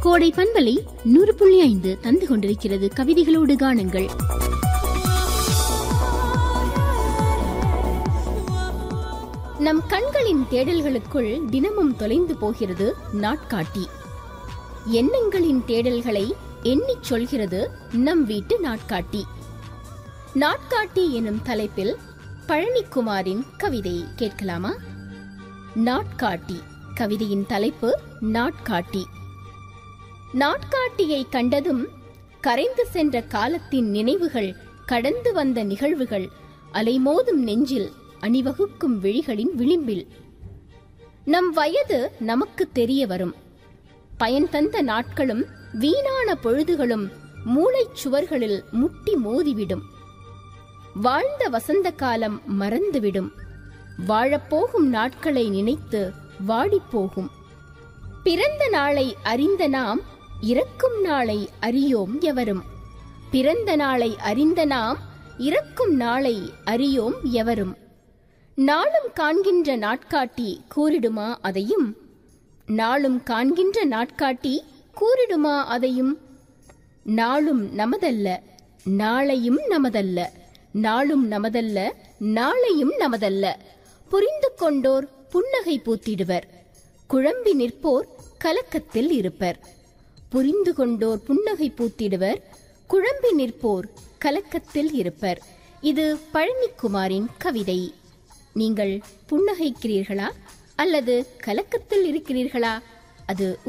கோடை பண்பலை நூறு புள்ளி ஐந்து தந்து கொண்டிருக்கிறது கவிதைகளோடு காணுங்கள் நம் கண்களின் தேடல்களுக்குள் தினமும் தொலைந்து போகிறது நாட்காட்டி எண்ணங்களின் தேடல்களை எண்ணிச் சொல்கிறது நம் வீட்டு நாட்காட்டி நாட்காட்டி எனும் தலைப்பில் பழனிக்குமாரின் கவிதை கேட்கலாமா நாட்காட்டி கவிதையின் தலைப்பு நாட்காட்டி நாட்காட்டியை கண்டதும் கரைந்து சென்ற காலத்தின் நினைவுகள் கடந்து வந்த நிகழ்வுகள் அலைமோதும் நெஞ்சில் அணிவகுக்கும் விழிகளின் விளிம்பில் நம் வயது நமக்கு தெரிய வரும் பயன் தந்த நாட்களும் வீணான பொழுதுகளும் மூளைச் சுவர்களில் முட்டி மோதிவிடும் வாழ்ந்த வசந்த காலம் மறந்துவிடும் வாழப்போகும் நாட்களை நினைத்து வாடிப்போகும் பிறந்த நாளை அறிந்த நாம் இறக்கும் நாளை அறியோம் எவரும் பிறந்த நாளை அறிந்த நாம் இறக்கும் நாளை அறியோம் எவரும் நாளும் காண்கின்ற நாட்காட்டி கூறிடுமா அதையும் நாளும் காண்கின்ற நாட்காட்டி கூறிடுமா அதையும் நாளும் நமதல்ல நாளையும் நமதல்ல நாளும் நமதல்ல நாளையும் நமதல்ல புரிந்து கொண்டோர் புன்னகை பூத்திடுவர் குழம்பி நிற்போர் கலக்கத்தில் இருப்பர் புரிந்து கொண்டோர் புன்னகை பூத்திடுவர் குழம்பி நிற்போர் கலக்கத்தில் இருப்பர் இது பழனிக்குமாரின் கவிதை நீங்கள் புன்னகைக்கிறீர்களா அல்லது கலக்கத்தில் இருக்கிறீர்களா அது